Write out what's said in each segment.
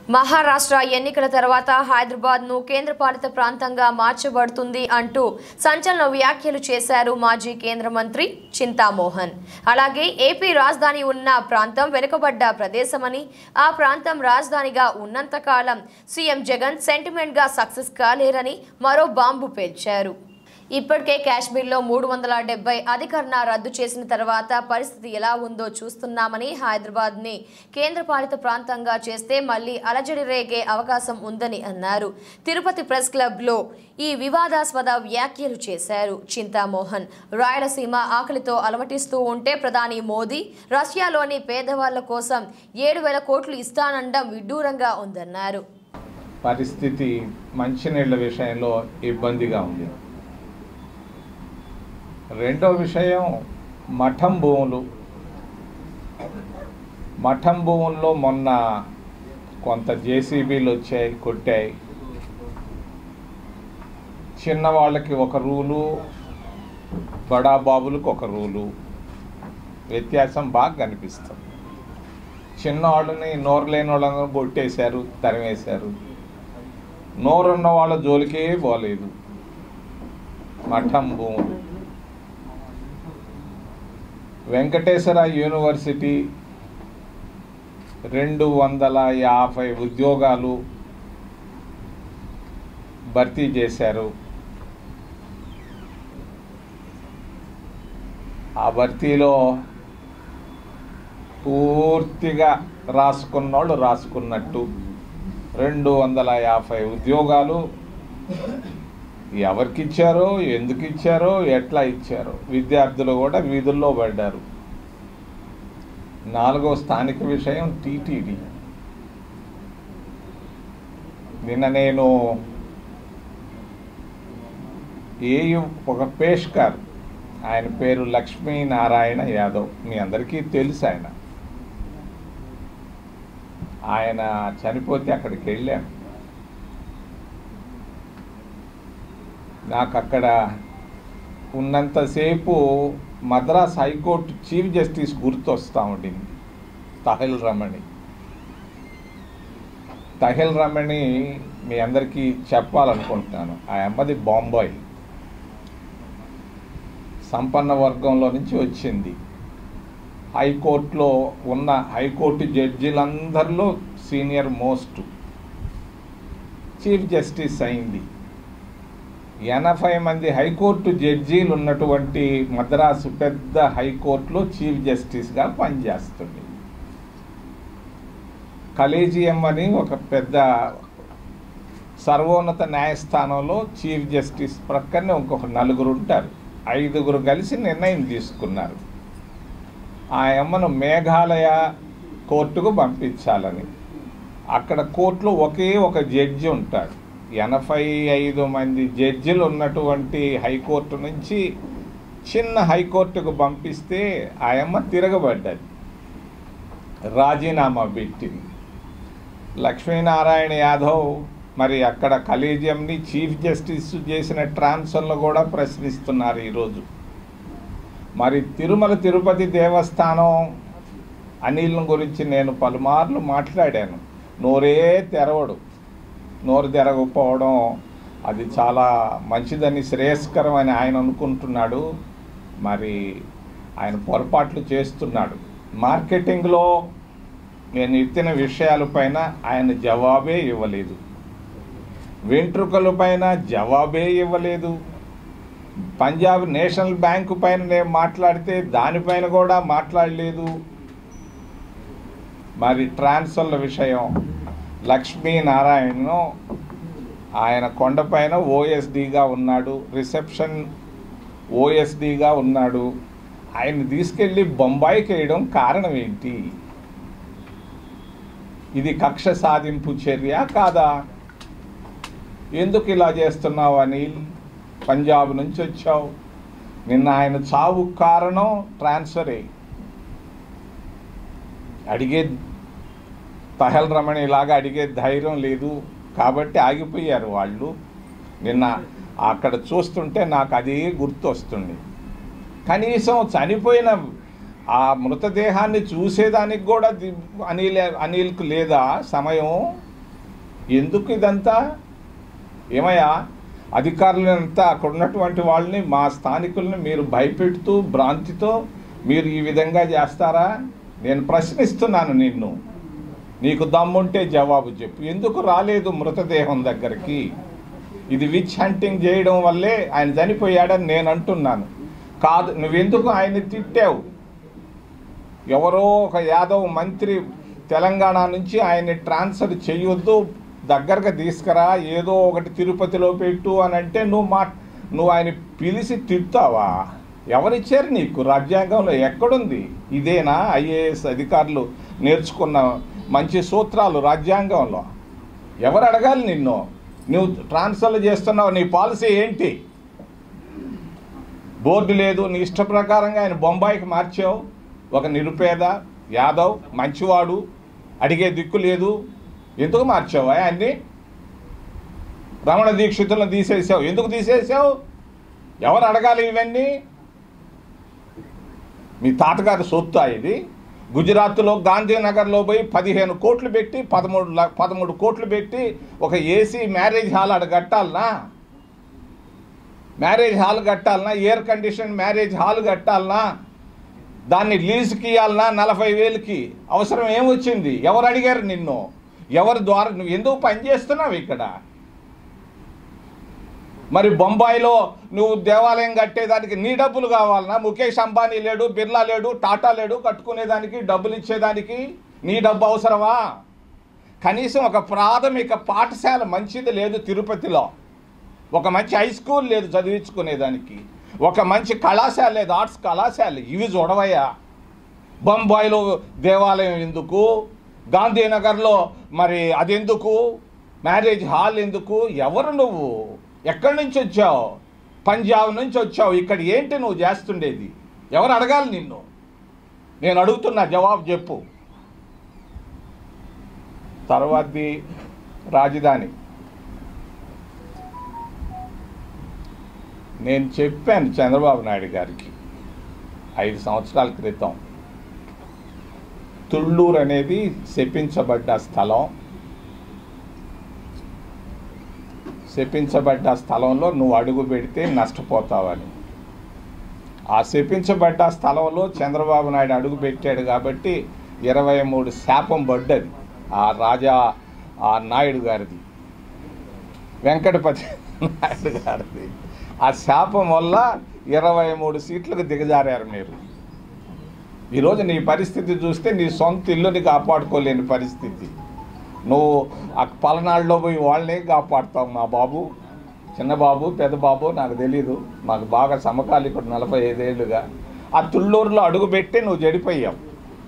మహారాష్ట్ర ఎన్నికల తర్వాత హైదరాబాద్ ను కేంద్రపాలిత ప్రాంతంగా మార్చబడుతుంది అంటూ సంచలన వ్యాఖ్యలు చేశారు మాజీ కేంద్ర మంత్రి చింతామోహన్ అలాగే ఏపీ రాజధాని ఉన్న ప్రాంతం వెనుకబడ్డ ప్రదేశమని ఆ ప్రాంతం రాజధానిగా ఉన్నంతకాలం సీఎం జగన్ సెంటిమెంట్ గా సక్సెస్ కాలేరని మరో బాంబు పేల్చారు ఇప్పటికే కాశ్మీర్లో మూడు వందల డెబ్బై అధికరణ రద్దు చేసిన తర్వాత పరిస్థితి ఎలా ఉందో చూస్తున్నామని హైదరాబాద్ ని కేంద్రపాలిత ప్రాంతంగా చేస్తే మళ్లీ అలజడి రేగే అవకాశం ఉందని అన్నారు తిరుపతి ప్రెస్ క్లబ్ లో ఈ వివాదాస్పద వ్యాఖ్యలు చేశారు చింతామోహన్ రాయలసీమ ఆకలితో అలమటిస్తూ ఉంటే ప్రధాని మోదీ రష్యాలోని పేదవాళ్ల కోసం ఏడు వేల కోట్లు ఇస్తానండం విడ్డూరంగా ఉందన్నారు పరిస్థితి మంచినీళ్ళ విషయంలో ఇబ్బందిగా ఉంది రెండో విషయం మఠం భూములు మఠం భూముల్లో మొన్న కొంత జేసీబీలు వచ్చాయి కొట్టాయి చిన్నవాళ్ళకి ఒక రూలు బడా బాబులకు ఒక రూలు వ్యత్యాసం బాగా కనిపిస్తుంది చిన్నవాళ్ళని నోరు లేని వాళ్ళని కొట్టేశారు తరిమేశారు నోరున్న వాళ్ళ జోలికే పోలేదు మఠం భూములు వెంకటేశ్వర యూనివర్సిటీ రెండు వందల యాభై ఉద్యోగాలు భర్తీ చేశారు ఆ భర్తీలో పూర్తిగా రాసుకున్నోళ్ళు రాసుకున్నట్టు రెండు వందల యాభై ఉద్యోగాలు ఎవరికి ఇచ్చారో ఎందుకు ఇచ్చారో ఎట్లా ఇచ్చారో విద్యార్థులు కూడా వీధుల్లో పడ్డారు నాలుగో స్థానిక విషయం టీటీడీ నిన్న నేను ఏయు ఒక పేష్కర్ ఆయన పేరు లక్ష్మీనారాయణ యాదవ్ మీ అందరికీ తెలుసు ఆయన ఆయన చనిపోతే అక్కడికి వెళ్ళాను నాకు అక్కడ ఉన్నంతసేపు మద్రాస్ హైకోర్టు చీఫ్ జస్టిస్ గుర్తొస్తూ ఉండింది తహిల్ రమణి తహిల్ రమణి మీ అందరికీ చెప్పాలనుకుంటున్నాను ఆ అమ్మది బాంబాయి సంపన్న వర్గంలో నుంచి వచ్చింది హైకోర్టులో ఉన్న హైకోర్టు జడ్జిలందరిలో సీనియర్ మోస్ట్ చీఫ్ జస్టిస్ అయింది ఎనభై మంది హైకోర్టు జడ్జీలు ఉన్నటువంటి మద్రాసు పెద్ద హైకోర్టులో చీఫ్ జస్టిస్గా పనిచేస్తుంది కలేజియం అని ఒక పెద్ద సర్వోన్నత న్యాయస్థానంలో చీఫ్ జస్టిస్ ప్రక్కనే ఇంకొక నలుగురు ఉంటారు ఐదుగురు కలిసి నిర్ణయం తీసుకున్నారు ఆ అమ్మను మేఘాలయ కోర్టుకు పంపించాలని అక్కడ కోర్టులో ఒకే ఒక జడ్జి ఉంటాడు ఎనభై ఐదు మంది జడ్జిలు ఉన్నటువంటి హైకోర్టు నుంచి చిన్న హైకోర్టుకు పంపిస్తే ఆ అమ్మ తిరగబడ్డది రాజీనామా పెట్టింది లక్ష్మీనారాయణ యాదవ్ మరి అక్కడ కలీజియంని చీఫ్ జస్టిస్ చేసిన ట్రాన్స్ఫర్లు కూడా ప్రశ్నిస్తున్నారు ఈరోజు మరి తిరుమల తిరుపతి దేవస్థానం అనిల్ గురించి నేను పలుమార్లు మాట్లాడాను నోరే తెరవడు నోరు తెరగకపోవడం అది చాలా మంచిదని శ్రేయస్కరం అని ఆయన అనుకుంటున్నాడు మరి ఆయన పొరపాట్లు చేస్తున్నాడు మార్కెటింగ్లో నేను ఎత్తిన విషయాలపైన ఆయన జవాబే ఇవ్వలేదు వెంట్రుకల పైన జవాబే ఇవ్వలేదు పంజాబ్ నేషనల్ బ్యాంకు పైన నేను మాట్లాడితే దానిపైన కూడా మాట్లాడలేదు మరి ట్రాన్స్ఫర్ల విషయం లక్ష్మీనారాయణను ఆయన కొండపైన ఓఎస్డిగా ఉన్నాడు రిసెప్షన్ ఓఎస్డిగా ఉన్నాడు ఆయన తీసుకెళ్ళి బొంబాయికి వేయడం కారణం ఏంటి ఇది కక్ష సాధింపు చర్య కాదా ఎందుకు ఇలా చేస్తున్నావు అనిల్ పంజాబ్ నుంచి వచ్చావు నిన్న ఆయన చావు కారణం ట్రాన్స్ఫరే అడిగే తహల్ రమణి ఇలాగా అడిగే ధైర్యం లేదు కాబట్టి ఆగిపోయారు వాళ్ళు నిన్న అక్కడ చూస్తుంటే నాకు అదే గుర్తొస్తుంది కనీసం చనిపోయిన ఆ మృతదేహాన్ని చూసేదానికి కూడా ది- అనిల్ అనిల్కు లేదా సమయం ఎందుకు ఇదంతా ఏమయ్యా అధికారులంతా అక్కడ ఉన్నటువంటి వాళ్ళని మా స్థానికుల్ని మీరు భయపెడుతూ భ్రాంతితో మీరు ఈ విధంగా చేస్తారా నేను ప్రశ్నిస్తున్నాను నిన్ను నీకు దమ్ముంటే జవాబు చెప్పు ఎందుకు రాలేదు మృతదేహం దగ్గరికి ఇది విచ్ హంటింగ్ చేయడం వల్లే ఆయన చనిపోయాడని నేను అంటున్నాను కాదు నువ్వెందుకు ఆయన్ని తిట్టావు ఎవరో ఒక యాదవ్ మంత్రి తెలంగాణ నుంచి ఆయన్ని ట్రాన్స్ఫర్ చేయొద్దు దగ్గరగా తీసుకురా ఏదో ఒకటి తిరుపతిలో పెట్టు అని అంటే నువ్వు మా నువ్వు ఆయన పిలిచి తిడతావా ఎవరిచ్చారు నీకు రాజ్యాంగంలో ఎక్కడుంది ఇదేనా ఐఏఎస్ అధికారులు నేర్చుకున్న మంచి సూత్రాలు రాజ్యాంగంలో ఎవరు అడగాలి నిన్ను నువ్వు ట్రాన్స్ఫర్ చేస్తున్నావు నీ పాలసీ ఏంటి బోర్డు లేదు నీ ఇష్ట ప్రకారంగా ఆయన బొంబాయికి మార్చావు ఒక నిరుపేద యాదవ్ మంచివాడు అడిగే దిక్కు లేదు ఎందుకు మార్చావు ఆయన్ని రమణ దీక్షితులను తీసేసావు ఎందుకు తీసేసావు ఎవరు అడగాలి ఇవన్నీ మీ తాతగారి సొత్తు ఇది గుజరాత్లో గాంధీనగర్లో పోయి పదిహేను కోట్లు పెట్టి పదమూడు ల- పదమూడు కోట్లు పెట్టి ఒక ఏసీ మ్యారేజ్ హాల్ అక్కడ కట్టాలనా మ్యారేజ్ హాల్ కట్టాలనా ఎయిర్ కండిషన్ మ్యారేజ్ హాల్ కట్టాలనా దాన్ని లీజుకి ఇవ్వాలనా నలభై వేలకి అవసరం ఏమొచ్చింది ఎవరు అడిగారు నిన్ను ఎవరి ద్వారా నువ్వు ఎందుకు పనిచేస్తున్నావు ఇక్కడ మరి బొంబాయిలో నువ్వు దేవాలయం కట్టేదానికి నీ డబ్బులు కావాలనా ముఖేష్ అంబానీ లేడు బిర్లా లేడు టాటా లేడు కట్టుకునేదానికి డబ్బులు ఇచ్చేదానికి నీ డబ్బు అవసరమా కనీసం ఒక ప్రాథమిక పాఠశాల మంచిది లేదు తిరుపతిలో ఒక మంచి హై స్కూల్ లేదు చదివించుకునేదానికి ఒక మంచి కళాశాల లేదు ఆర్ట్స్ కళాశాల ఇవి చూడవయ్యా బొంబాయిలో దేవాలయం ఎందుకు గాంధీనగర్లో మరి అదెందుకు మ్యారేజ్ హాల్ ఎందుకు ఎవరు నువ్వు ఎక్కడి నుంచి వచ్చావు పంజాబ్ నుంచి వచ్చావు ఇక్కడ ఏంటి నువ్వు చేస్తుండేది ఎవరు అడగాలి నిన్ను నేను అడుగుతున్నా జవాబు చెప్పు తర్వాతది రాజధాని నేను చెప్పాను చంద్రబాబు నాయుడు గారికి ఐదు సంవత్సరాల క్రితం తుళ్ళూరు అనేది శపించబడ్డ స్థలం శపించబడ్డ స్థలంలో నువ్వు అడుగు పెడితే నష్టపోతావని ఆ శపించబడ్డ స్థలంలో చంద్రబాబు నాయుడు అడుగు పెట్టాడు కాబట్టి ఇరవై మూడు శాపం పడ్డది ఆ రాజా ఆ నాయుడు గారిది వెంకటపతి నాయుడు గారిది ఆ శాపం వల్ల ఇరవై మూడు సీట్లకు దిగజారారు మీరు ఈరోజు నీ పరిస్థితి చూస్తే నీ సొంత ఇల్లుని కాపాడుకోలేని పరిస్థితి నువ్వు ఆ పలనాడులో పోయి వాళ్ళనే కాపాడుతావు మా బాబు చిన్న బాబు పెద్ద బాబు నాకు తెలీదు మాకు బాగా సమకాలీకుడు నలభై ఐదేళ్ళుగా ఆ తుళ్ళూరులో అడుగుపెట్టి నువ్వు చెడిపోయావు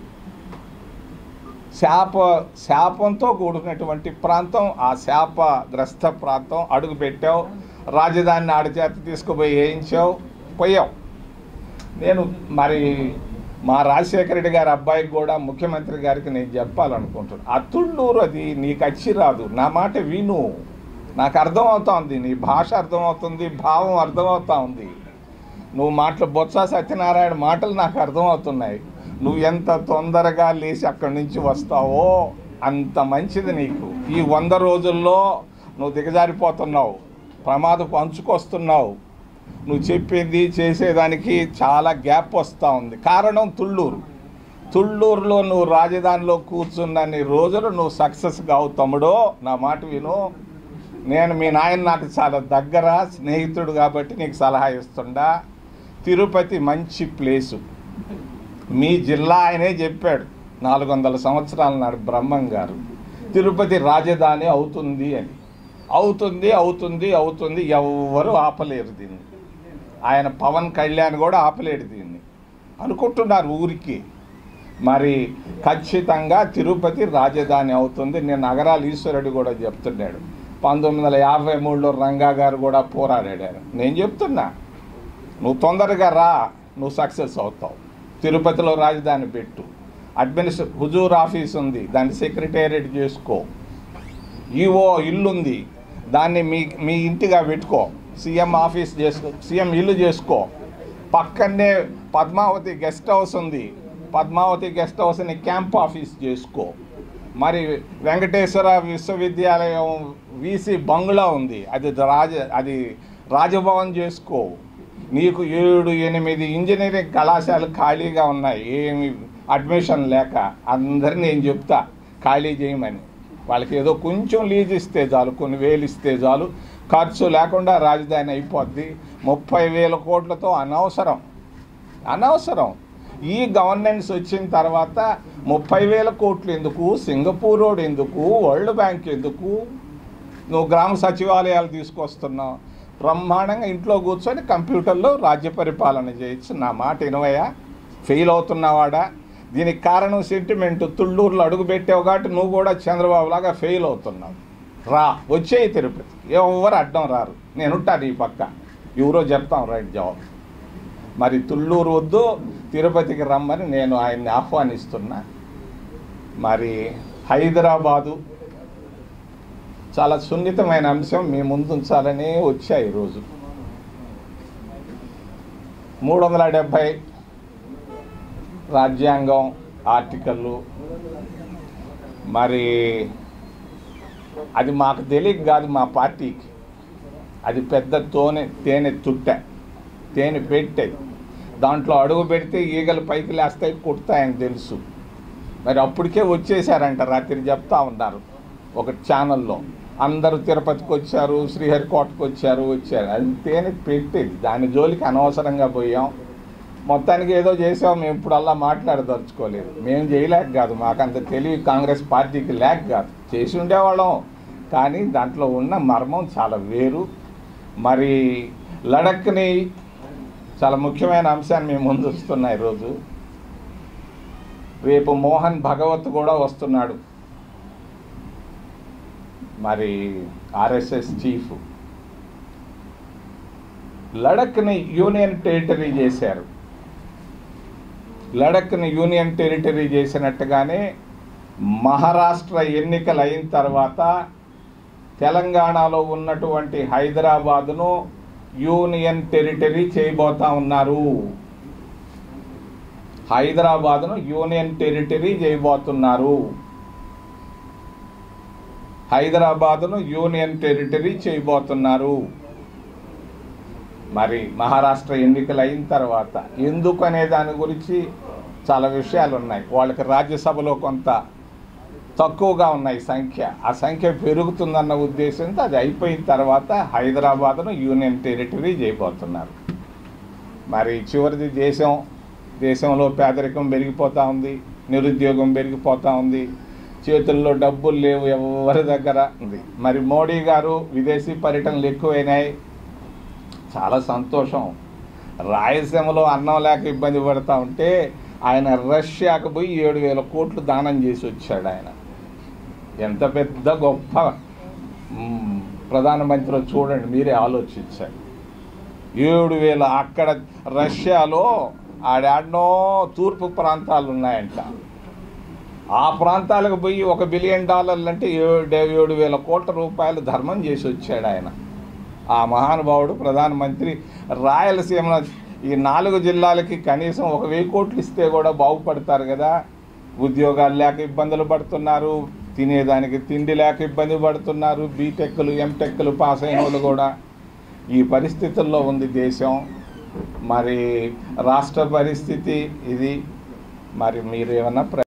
శాప శాపంతో కూడినటువంటి ప్రాంతం ఆ శాపగ్రస్త ప్రాంతం అడుగు పెట్టావు రాజధానిని ఆడి చేత తీసుకుపోయి వేయించావు పోయావు నేను మరి మా రాజశేఖర రెడ్డి గారి అబ్బాయికి కూడా ముఖ్యమంత్రి గారికి నేను చెప్పాలనుకుంటున్నాను ఆ తుళ్ళూరు అది నీకు వచ్చి రాదు నా మాట విను నాకు అర్థమవుతోంది నీ భాష అర్థమవుతుంది భావం అర్థమవుతా ఉంది నువ్వు మాటలు బొత్స సత్యనారాయణ మాటలు నాకు అర్థమవుతున్నాయి నువ్వు ఎంత తొందరగా లేచి అక్కడి నుంచి వస్తావో అంత మంచిది నీకు ఈ వంద రోజుల్లో నువ్వు దిగజారిపోతున్నావు ప్రమాదపు అంచుకొస్తున్నావు నువ్వు చెప్పింది చేసేదానికి చాలా గ్యాప్ వస్తూ ఉంది కారణం తుళ్ళూరు తుళ్ళూరులో నువ్వు రాజధానిలో కూర్చున్నన్ని రోజులు నువ్వు సక్సెస్ కావు తమ్ముడో నా మాట విను నేను మీ నాయన నాకు చాలా దగ్గర స్నేహితుడు కాబట్టి నీకు సలహా ఇస్తుండా తిరుపతి మంచి ప్లేసు మీ జిల్లా ఆయనే చెప్పాడు నాలుగు వందల సంవత్సరాల నాడు బ్రహ్మం గారు తిరుపతి రాజధాని అవుతుంది అని అవుతుంది అవుతుంది అవుతుంది ఎవ్వరు ఆపలేరు దీన్ని ఆయన పవన్ కళ్యాణ్ కూడా ఆపలేడు దీన్ని అనుకుంటున్నారు ఊరికి మరి ఖచ్చితంగా తిరుపతి రాజధాని అవుతుంది నేను నగరాల ఈశ్వరుడు కూడా చెప్తున్నాడు పంతొమ్మిది వందల యాభై మూడులో రంగా గారు కూడా పోరాడారు నేను చెప్తున్నా నువ్వు తొందరగా రా నువ్వు సక్సెస్ అవుతావు తిరుపతిలో రాజధాని పెట్టు అడ్మినిస్ట్రే హుజూర్ ఆఫీస్ ఉంది దాన్ని సెక్రటేరియట్ చేసుకో ఈఓ ఇల్లు ఉంది దాన్ని మీ మీ ఇంటిగా పెట్టుకో సీఎం ఆఫీస్ చేసుకో సీఎం ఇల్లు చేసుకో పక్కనే పద్మావతి గెస్ట్ హౌస్ ఉంది పద్మావతి గెస్ట్ హౌస్ని క్యాంప్ ఆఫీస్ చేసుకో మరి వెంకటేశ్వర విశ్వవిద్యాలయం వీసీ బంగ్లా ఉంది అది రాజ అది రాజభవన్ చేసుకో నీకు ఏడు ఎనిమిది ఇంజనీరింగ్ కళాశాలలు ఖాళీగా ఉన్నాయి ఏమి అడ్మిషన్ లేక అందరిని నేను చెప్తా ఖాళీ చేయమని వాళ్ళకి ఏదో కొంచెం లీజ్ ఇస్తే చాలు కొన్ని వేలు ఇస్తే చాలు ఖర్చు లేకుండా రాజధాని అయిపోద్ది ముప్పై వేల కోట్లతో అనవసరం అనవసరం ఈ గవర్నెన్స్ వచ్చిన తర్వాత ముప్పై వేల కోట్లు ఎందుకు సింగపూర్ రోడ్ ఎందుకు వరల్డ్ బ్యాంక్ ఎందుకు నువ్వు గ్రామ సచివాలయాలు తీసుకొస్తున్నావు బ్రహ్మాండంగా ఇంట్లో కూర్చొని కంప్యూటర్లో రాజ్య పరిపాలన చేయొచ్చు నా మాట వినవయ్యా ఫెయిల్ అవుతున్నవాడా దీనికి కారణం సెంటిమెంట్ తుళ్ళూరులో అడుగు పెట్టావు కాబట్టి నువ్వు కూడా చంద్రబాబు లాగా ఫెయిల్ అవుతున్నావు రా వచ్చేయి తిరుపతి ఎవరు అడ్డం రారు నేను ఉంటాను ఈ పక్క ఎవరో చెప్తాం రైట్ జవాబు మరి తుళ్ళూరు వద్దు తిరుపతికి రమ్మని నేను ఆయన్ని ఆహ్వానిస్తున్నా మరి హైదరాబాదు చాలా సున్నితమైన అంశం మీ ముందు ఉంచాలని వచ్చా ఈరోజు మూడు వందల డెబ్భై రాజ్యాంగం ఆర్టికల్లు మరి అది మాకు తెలియక కాదు మా పార్టీకి అది పెద్ద తోనె తేనె తుట్ట తేనె పెట్టే దాంట్లో అడుగు పెడితే ఈగలు పైకి లేస్తాయి కొడతాయని తెలుసు మరి అప్పటికే వచ్చేసారంట రాత్రి చెప్తా ఉన్నారు ఒక ఛానల్లో అందరూ తిరుపతికి వచ్చారు శ్రీహరికోటకు వచ్చారు వచ్చారు అది తేనె పెట్టేది దాని జోలికి అనవసరంగా పోయాం మొత్తానికి ఏదో చేసాం మేము ఇప్పుడు అలా మాట్లాడదలుచుకోలేదు మేము చేయలేక కాదు మాకంత తెలివి కాంగ్రెస్ పార్టీకి లేక కాదు చేసి ఉండేవాళ్ళం కానీ దాంట్లో ఉన్న మర్మం చాలా వేరు మరి లడఖ్ని చాలా ముఖ్యమైన అంశాన్ని మేము ముందు వస్తున్నా ఈరోజు రేపు మోహన్ భగవత్ కూడా వస్తున్నాడు మరి ఆర్ఎస్ఎస్ చీఫ్ లడఖ్ని యూనియన్ టెరిటరీ చేశారు లడఖ్ని యూనియన్ టెరిటరీ చేసినట్టుగానే మహారాష్ట్ర ఎన్నికలు అయిన తర్వాత తెలంగాణలో ఉన్నటువంటి హైదరాబాదును యూనియన్ టెరిటరీ చేయబోతా ఉన్నారు హైదరాబాదును యూనియన్ టెరిటరీ చేయబోతున్నారు హైదరాబాదును యూనియన్ టెరిటరీ చేయబోతున్నారు మరి మహారాష్ట్ర ఎన్నికలు అయిన తర్వాత ఎందుకు అనే దాని గురించి చాలా విషయాలు ఉన్నాయి వాళ్ళకి రాజ్యసభలో కొంత తక్కువగా ఉన్నాయి సంఖ్య ఆ సంఖ్య పెరుగుతుందన్న ఉద్దేశంతో అది అయిపోయిన తర్వాత హైదరాబాద్ను యూనియన్ టెరిటరీ చేయబోతున్నారు మరి చివరిది దేశం దేశంలో పేదరికం పెరిగిపోతూ ఉంది నిరుద్యోగం పెరిగిపోతూ ఉంది చేతుల్లో డబ్బులు లేవు ఎవరి దగ్గర ఉంది మరి మోడీ గారు విదేశీ పర్యటనలు ఎక్కువైనాయి చాలా సంతోషం రాయలసీమలో అన్నం లేక ఇబ్బంది పడతా ఉంటే ఆయన రష్యాకు పోయి ఏడు వేల కోట్లు దానం చేసి వచ్చాడు ఆయన ఎంత పెద్ద గొప్ప మ్, ప్రధానమంత్రి చూడండి మీరే ఆలోచించారు ఏడు వేల అక్కడ రష్యాలో ఆడాడనో తూర్పు ప్రాంతాలు ఉన్నాయంట ఆ ప్రాంతాలకు పోయి ఒక బిలియన్ డాలర్లు అంటే ఏడు ఏడు వేల కోట్ల రూపాయలు ధర్మం చేసి వచ్చాడు ఆయన ఆ మహానుభావుడు ప్రధానమంత్రి రాయలసీమ ఈ నాలుగు జిల్లాలకి కనీసం ఒక వెయ్యి కోట్లు ఇస్తే కూడా బాగుపడతారు కదా ఉద్యోగాలు లేక ఇబ్బందులు పడుతున్నారు తినేదానికి తిండి లేక ఇబ్బంది పడుతున్నారు బీటెక్లు ఎంటెక్లు పాస్ అయిన వాళ్ళు కూడా ఈ పరిస్థితుల్లో ఉంది దేశం మరి రాష్ట్ర పరిస్థితి ఇది మరి మీరు ఏమన్నా ప్ర